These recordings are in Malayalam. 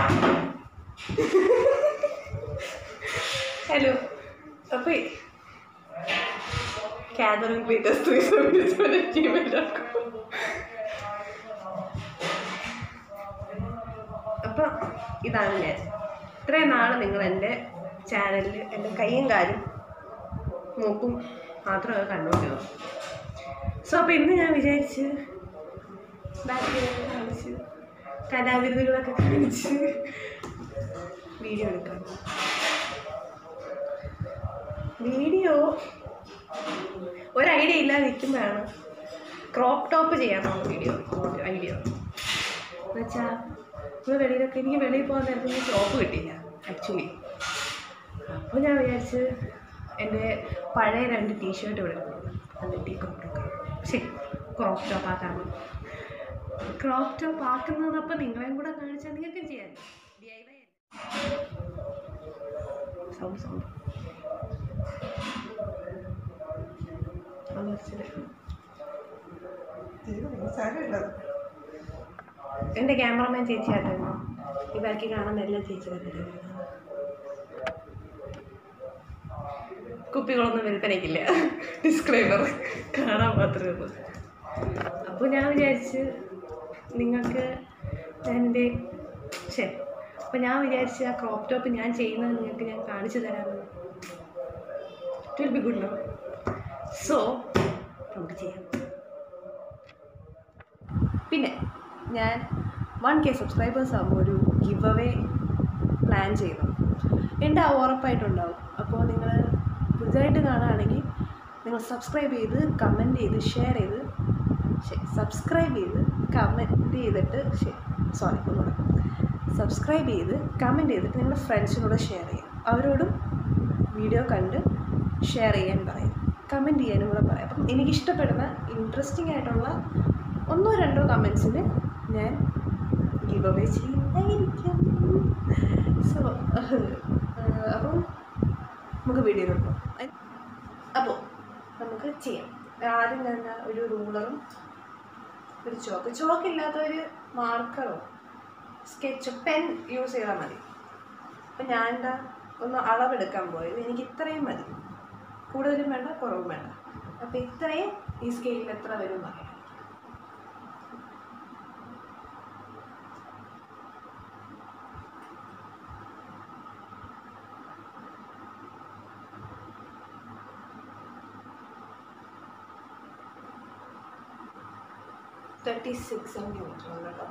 ഹലോ അപ്പോൾ Catherine Peters three seventy seven Gmail dot com അപ്പം ഇതാണ് ഞാൻ ഇത്രയും നാൾ നിങ്ങൾ എൻ്റെ ചാനലിൽ എൻ്റെ കൈയും കാലും നോക്കും മാത്രമേ കണ്ടുകൊണ്ടിരുന്നു സോ അപ്പോൾ ഇന്ന് ഞാൻ വിചാരിച്ച് ബാക്കിയൊക്കെ കാണിച്ച് കലാവിരുതുകളൊക്കെ കാണിച്ച് വീഡിയോ എടുക്കാം വീഡിയോ ഒരു ഐഡിയ ഇല്ലാതെ നിൽക്കുമ്പോഴാണ് ക്രോപ്പ് ടോപ്പ് ചെയ്യാനുള്ള വീഡിയോ ഐഡിയ എന്നുവെച്ചാൽ നമ്മൾ വെളിയിലൊക്കെ എനിക്ക് വെളിയിൽ പോകാൻ നേരത്തെ എനിക്ക് ക്രോപ്പ് കിട്ടിയില്ല ആക്ച്വലി അപ്പോൾ ഞാൻ വിചാരിച്ച് എൻ്റെ പഴയ രണ്ട് ടീഷർട്ട് ഇവിടെ എടുക്കുന്നു എന്നിട്ട് ഈ ക്രോപ്പ് ടോപ്പ് ശരി ക്രോപ്പ് ടോപ്പ് ആക്കാമോ ക്രോപ്പ് ടോപ്പ് ആക്കുന്നത് അപ്പോൾ നിങ്ങളെയും കൂടെ കാണിച്ചാൽ നിങ്ങൾക്കും ചെയ്യാൻ D I Y sound sound എൻ്റെ ക്യാമറമാൻ ചേച്ചി ആട്ടോ ഈ ബാക്കി കാണുന്ന എല്ലാ ചേച്ചി തന്നെ കുപ്പികളൊന്നും വിൽപ്പനയ്ക്കില്ല ഡിസ്ക്ലൈമർ കാണാൻ മാത്രമേ ഉള്ളൂ അപ്പോൾ ഞാൻ വിചാരിച്ച് നിങ്ങൾക്ക് ഞാൻ എൻ്റെ ശരി അപ്പോൾ ഞാൻ വിചാരിച്ച് ആ ക്രോപ്പ് ടോപ്പ് ഞാൻ ചെയ്യുന്നത് നിങ്ങൾക്ക് ഞാൻ കാണിച്ചു തരാമെന്ന് it will be good no so നമുക്ക് ചെയ്യാം പിന്നെ ഞാൻ വൺ കെ സബ്സ്ക്രൈബേഴ്സ് ആകുമ്പോൾ ഒരു ഗിവ് അവേ പ്ലാൻ ചെയ്യുന്നു ഉണ്ടാവും ഉറപ്പായിട്ടുണ്ടാവും അപ്പോൾ നിങ്ങൾ പുതുതായിട്ട് കാണുകയാണെങ്കിൽ നിങ്ങൾ സബ്സ്ക്രൈബ് ചെയ്ത് കമൻറ്റ് ചെയ്ത് ഷെയർ ചെയ്ത് ശരി സബ്സ്ക്രൈബ് ചെയ്ത് കമൻറ്റ് ചെയ്തിട്ട് ശരി സോറി ഒന്നുകൂടെ സബ്സ്ക്രൈബ് ചെയ്ത് കമൻറ്റ് ചെയ്തിട്ട് നിങ്ങളുടെ ഫ്രണ്ട്സിനോട് ഷെയർ ചെയ്യും അവരോടും വീഡിയോ കണ്ട് ഷെയർ ചെയ്യാൻ പറയും കമൻറ്റ് ചെയ്യാനും കൂടെ പറയാം അപ്പം എനിക്കിഷ്ടപ്പെടുന്ന ഇൻട്രസ്റ്റിംഗ് ആയിട്ടുള്ള ഒന്നോ രണ്ടോ കമൻസിന് ഞാൻ ഗിവ് അവേ ചെയ്യുന്നതായിരിക്കും സോ അപ്പം നമുക്ക് വീഡിയോ കൊടുക്കാം അപ്പോൾ നമുക്ക് ചെയ്യാം ആദ്യം തന്നെ ഒരു റൂളറും ഒരു ചോക്ക് ചോക്ക് ഇല്ലാത്ത ഒരു മാർക്കറോ സ്കെച്ച് പെൻ യൂസ് ചെയ്താൽ മതി അപ്പം ഞാൻ എന്താ ഒന്ന് അളവെടുക്കാൻ പോയത് എനിക്ക് ഇത്രയും മതി കൂടുതലും വേണ്ട കുറവും വേണ്ട അപ്പം ഇത്രയും ഈ സ്കെയിലിൽ എത്ര വരും എന്നറിയാം തേർട്ടി സിക്സ് സെൻറ്റിമീറ്റർ ഉണ്ട് കേട്ടോ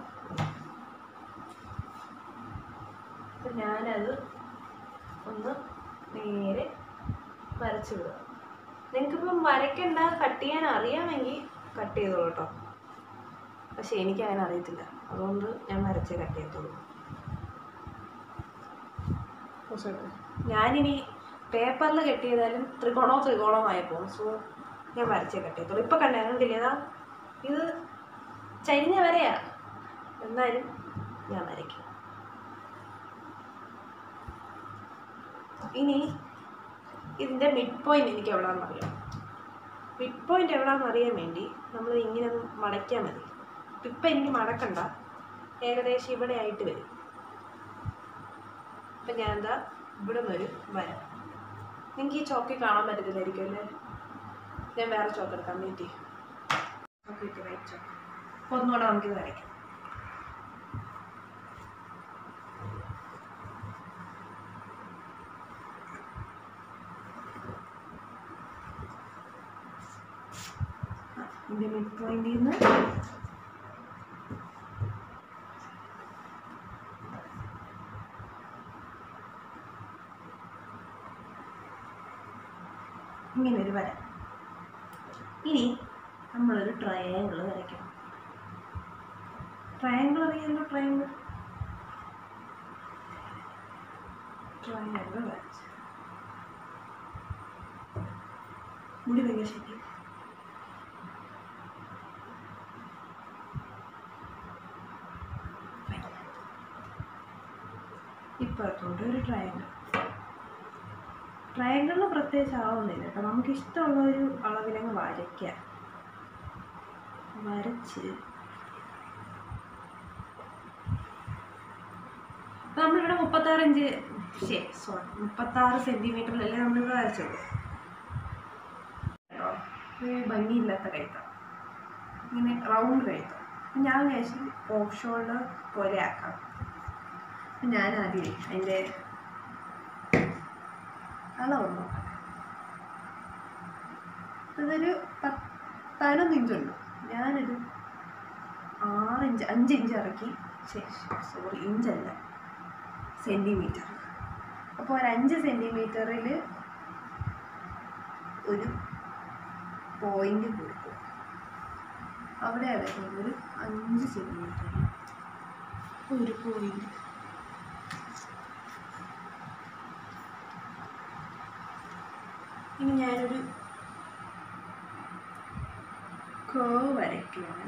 അപ്പം ഞാനത് ഒന്ന് നേരെ വരച്ചു വിടുക നിങ്ങൾക്കിപ്പം വരയ്ക്കണ്ട കട്ട് ചെയ്യാൻ അറിയാമെങ്കിൽ കട്ട് ചെയ്തോളൂ കേട്ടോ പക്ഷെ എനിക്ക് അങ്ങനെ അറിയത്തില്ല അതുകൊണ്ട് ഞാൻ വരച്ചേ കട്ട് ചെയ്യത്തുള്ളൂ ഞാനിനി പേപ്പറിൽ കട്ട് ചെയ്താലും ത്രികോണോ ത്രികോണമായി പോകും സോ ഞാൻ വരച്ചേ കട്ട് ചെയ്തോളൂ ഇപ്പം കണ്ടേ കണ്ടില്ലേ ഇതാ ഇത് ചരിഞ്ഞ വരയാ എന്നാലും ഞാൻ വരയ്ക്കും ഇനി ഇതിൻ്റെ മിഡ് പോയിന്റ് എനിക്ക് എവിടെയാണെന്ന് അറിയാം മിഡ് പോയിന്റ് എവിടെയാണെന്ന് അറിയാൻ വേണ്ടി നമ്മൾ ഇങ്ങനെ ഒന്ന് മടക്കിയാൽ മതി ഇപ്പം എനിക്ക് മടക്കണ്ട ഏകദേശം ഇവിടെ ആയിട്ട് വരും അപ്പം ഞാൻ എന്താ ഇവിടെ നിന്നൊരു വര നിങ്ങൾക്ക് ഈ ചോക്കി കാണാൻ പറ്റത്തില്ലായിരിക്കും അല്ലേ ഞാൻ വേറെ ചോക്ക് എടുക്കാൻ വേണ്ടി ഓക്കെ റൈറ്റ് ചോക്ക് അപ്പോൾ ഒന്നുകൂടെ നമുക്കിത് വരയ്ക്കാം ഇതിൻ്റെ മിഡ് പോയിന്റിൽ നിന്ന് ഇങ്ങനെ ഒരു വര ഇനി നമ്മളൊരു ട്രയാങ്കിൾ വരയ്ക്കണം ട്രയാങ്കിൾ അറിയാമല്ലോ ട്രയാങ്കിൾ ട്രയാങ്കിൾ വരച്ചു മുടി ഭയങ്കര ശരി ഇപ്പുറത്തോട്ട് ഒരു ട്രയാങ്കിൾ ട്രയാങ്കിളിന് പ്രത്യേകിച്ച് ആവുന്നില്ല കേട്ടോ നമുക്ക് ഇഷ്ടമുള്ള ഒരു അളവിലങ്ങ് വരയ്ക്കാം വരച്ച് അപ്പോൾ നമ്മളിവിടെ മുപ്പത്താറ് ഇഞ്ച് ശരി സോറി മുപ്പത്താറ് സെൻറ്റിമീറ്ററിലല്ലേ നമ്മളിവിടെ വരച്ചത് കേട്ടോ ഒരു ഭംഗിയില്ലാത്ത കഴുത്താണ് ഇങ്ങനെ റൗണ്ട് കഴുത്താണ് അപ്പം ഞാൻ വിചാരിച്ചു ഓഫ് ഷോൾഡർ പോലെ ആക്കാം അപ്പം ഞാൻ ആദ്യം അതിൻ്റെ അളവ് നോക്കാം ഇതൊരു പത്ത് പതിനൊന്ന് ഇഞ്ചുണ്ട് ഞാനൊരു ആറ് ഇഞ്ച് അഞ്ച് ഇഞ്ച് ഇറക്കി സോറി ഇഞ്ചല്ല സെൻറ്റിമീറ്റർ അപ്പോൾ ഒരു അഞ്ച് സെൻറ്റിമീറ്ററിൽ ഒരു പോയിന്റ് കൊടുക്കും അവിടെ വരുന്നത് ഒരു അഞ്ച് സെൻറ്റിമീറ്ററിൽ ഒരു പോയിന്റ് ഇനി ഞാനൊരു കേവ് വരയ്ക്കുകയാണ്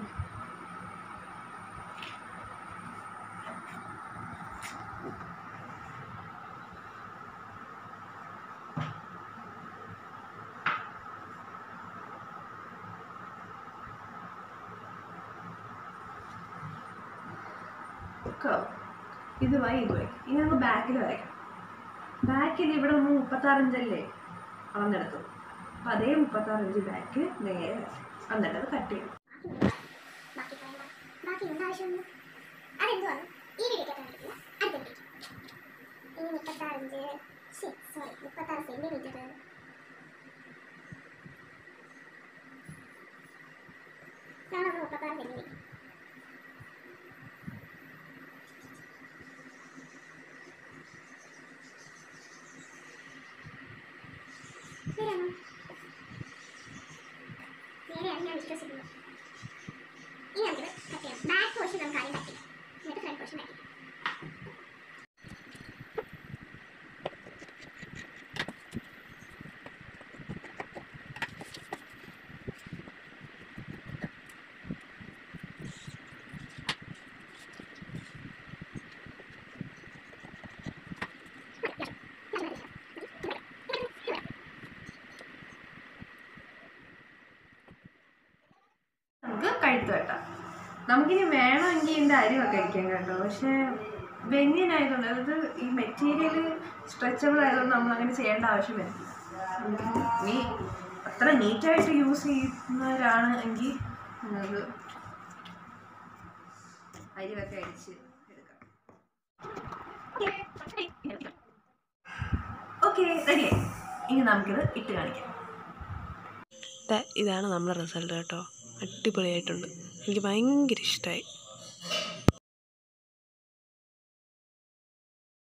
കേവ് ഇതുമായി ഇതുമായി ഇനി നമുക്ക് ബാക്കിൽ വരയ്ക്കാം ബാക്കിൽ ഇവിടെ നമ്മൾ മുപ്പത്താറ് ഇഞ്ചല്ലേ അളന്നെടുത്തു അപ്പം അതേ മുപ്പത്താറ് ഇഞ്ച് ബാക്ക് നേരെ വരയ്ക്കാം. എന്നിട്ട് അത് കട്ട് ചെയ്യും ബാക്കി പറയണ്ട ബാക്കി എന്താ ആവശ്യമുണ്ട് അതെന്തുവാണ് ഈ വീഡിയോക്കകത്ത് കാണിക്കില്ല അടുത്ത വീഡിയോ ഇനി മുപ്പത്താറഞ്ച് സോറി മുപ്പത്താറ് സെൻറ്റിമീറ്റർ ഇതാണ് നമ്മൾ മുപ്പത്താറ് സെൻറ്റിമീറ്റർ നേരെയാണോ നേരെയാണ് ഞാൻ വിശ്വസിക്കുന്നത് ഇനി നമുക്കിത് കട്ട് ചെയ്യാം ബാക്ക് പോർഷൻ നമുക്ക് ആദ്യം കട്ട് ചെയ്യാം എന്നിട്ട് ഫ്രണ്ട് പോർഷൻ കട്ട് ചെയ്യാം നമുക്ക് കഴുത്ത് വെട്ടാം നമുക്കിനി വേണമെങ്കിൽ ഇതിൻ്റെ അരിവൊക്കെ അടിക്കാം കേട്ടോ പക്ഷേ ബെന്നിനായതുകൊണ്ട് അതായത് ഈ മെറ്റീരിയൽ സ്ട്രെച്ചബിൾ ആയതുകൊണ്ട് നമ്മൾ അങ്ങനെ ചെയ്യേണ്ട ആവശ്യം വരില്ല നമുക്ക് നീ അത്ര നീറ്റായിട്ട് യൂസ് ചെയ്യുന്നവരാണ് എങ്കിൽ നിങ്ങൾക്ക് അരിവൊക്കെ അടിച്ച് എടുക്കാം ഓക്കെ റെഡിയായി ഇനി നമുക്കിത് ഇട്ട് കാണിക്കാം ദാ ഇതാണ് നമ്മുടെ റിസൾട്ട് കേട്ടോ അടിപൊളിയായിട്ടുണ്ട് എനിക്ക് ഭയങ്കര ഇഷ്ടമായി